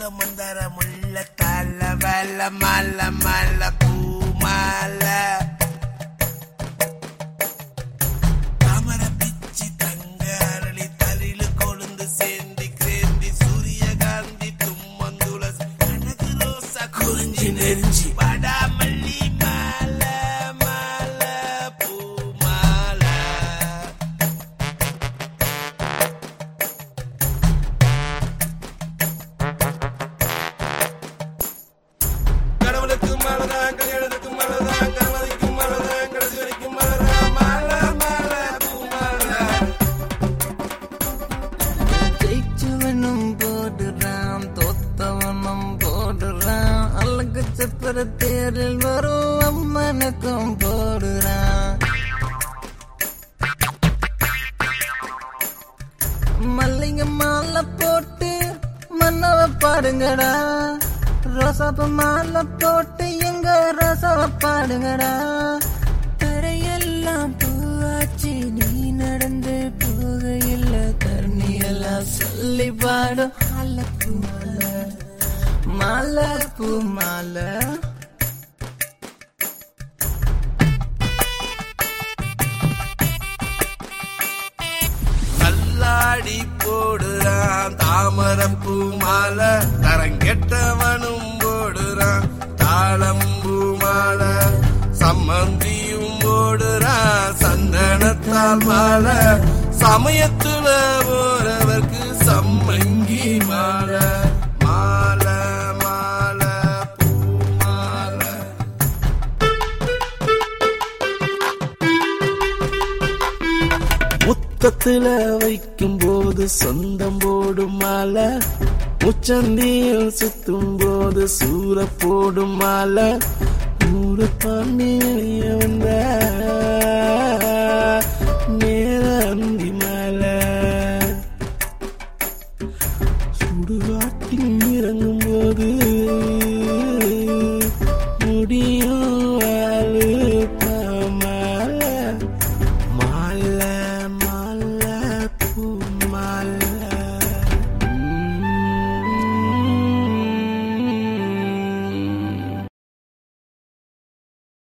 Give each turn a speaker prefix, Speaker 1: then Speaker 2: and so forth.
Speaker 1: மந்தர முள்ள தல வல மல மல பூமால தாமர பிச்சி தங்க அரளி தலிலு கொழுந்து சேந்தி கிரேந்தி சூரியகாந்தி தும்மந்துளசி கனகு ரோசா குறிஞ்சி நெறிஞ்சி வடாமல்லி மால மால பூமால கடவுளுக்கு மலதான் கல்யாணத்துக்கு மலதான் கணவதிக்கு மலதான் கடைசி வரைக்கும் மலதான் மாலை மாலை பூமாலை
Speaker 2: ஜெயிச்சவனும் போடுறான் தோத்தவனும் போடுறான் அழகு சப்பர தேரில் வரும் அம்மனுக்கும் போடுறான் மல்லிகை மாலை போட்டு மன்னவ பாடுங்கடா ரோசாப்ப மாலை போட்டு எங்க ரோசாவ பாடுங்கடா தரையெல்லாம் பூவாச்சு நீ நடந்து போகையில் தண்ணி எல்லாம் சொல்லி பாடும் மாலை பூ மாலை மாலை பூ மாலை
Speaker 1: கல்லாடி போடுறான் தாமரப்பூ மாலை தரங்கெட்டவனும் போடுறான் தாளம்பூ மாலை சம்மந்தியும் போடுறான் சந்தனத்தால் மாலை சமயத்துல போறவர்க்கு சம்மங்கி மாலை மாலை மாலை பூ மாலை முத்தத்துல வைக்கும் போது சொந்தம் போடும் மாலை உச்சந்தியில் சுத்தும் போது சூற போடும் மாலை ஊர பாண்டி வெளிய வந்த